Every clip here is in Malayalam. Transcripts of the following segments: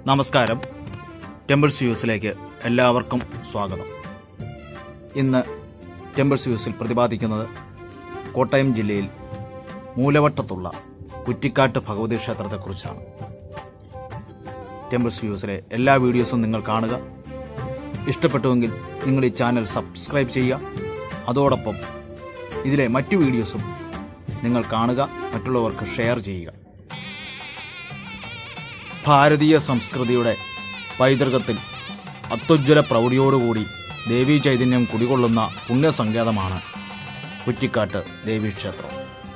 നമസ്കാരം ടെമ്പിൾസ് വ്യൂസിലേക്ക് എല്ലാവർക്കും സ്വാഗതം ഇന്ന് ടെമ്പിൾസ് വ്യൂസിൽ പ്രതിപാദിക്കുന്നത് കോട്ടയം ജില്ലയിൽ മൂലവട്ടത്തുള്ള കുറ്റിക്കാട്ട് ഭഗവതി ക്ഷേത്രത്തെക്കുറിച്ചാണ് ടെമ്പിൾസ് വ്യൂസിലെ എല്ലാ വീഡിയോസും നിങ്ങൾ കാണുക ഇഷ്ടപ്പെട്ടുവെങ്കിൽ നിങ്ങൾ ഈ ചാനൽ സബ്സ്ക്രൈബ് ചെയ്യുക അതോടൊപ്പം ഇതിലെ മറ്റു വീഡിയോസും നിങ്ങൾ കാണുക മറ്റുള്ളവർക്ക് ഷെയർ ചെയ്യുക ഭാരതീയ സംസ്കൃതിയുടെ പൈതൃകത്തിൽ അത്യുജ്വല പ്രൗഢിയോടുകൂടി ദേവീ ചൈതന്യം കുടികൊള്ളുന്ന പുണ്യസങ്കേതമാണ് കുറ്റിക്കാട്ട് ദേവീക്ഷേത്രം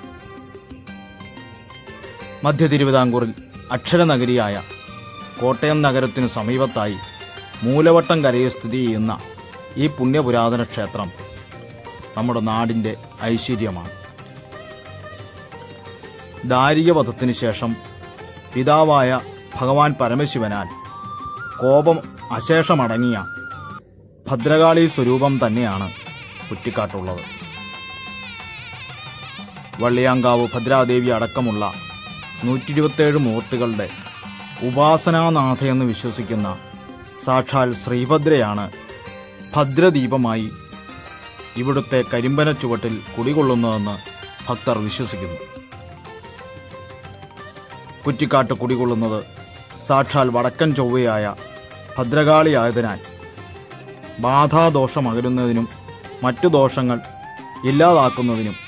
മധ്യ തിരുവിതാംകൂറിൽ അക്ഷരനഗരിയായ കോട്ടയം നഗരത്തിനു സമീപത്തായി മൂലവട്ടം കരയിൽ സ്ഥിതി ചെയ്യുന്ന ഈ പുണ്യപുരാതന ക്ഷേത്രം നമ്മുടെ നാടിൻ്റെ ഐശ്വര്യമാണ് ദാരികവധത്തിനു ശേഷം പിതാവായ ഭഗവാൻ പരമശിവനാൽ കോപം അശേഷമടങ്ങിയ ഭദ്രകാളി സ്വരൂപം തന്നെയാണ് കുറ്റിക്കാട്ടുള്ളത് വള്ളിയാങ്കാവ് ഭദ്രാദേവി അടക്കമുള്ള നൂറ്റി ഇരുപത്തേഴ് മൂർത്തികളുടെ ഉപാസനാനാഥയെന്ന് വിശ്വസിക്കുന്ന സാക്ഷാൽ ശ്രീഭദ്രയാണ് ഭദ്രദീപമായി ഇവിടുത്തെ കരിമ്പന ചുവട്ടിൽ കുടികൊള്ളുന്നതെന്ന് ഭക്തർ വിശ്വസിക്കുന്നു കുറ്റിക്കാട്ട് കുടികൊള്ളുന്നത് സാക്ഷാൽ വടക്കൻ ചൊവ്വയായ ഭദ്രകാളിയായതിനാൽ ബാധാദോഷം അകലുന്നതിനും മറ്റു ദോഷങ്ങൾ ഇല്ലാതാക്കുന്നതിനും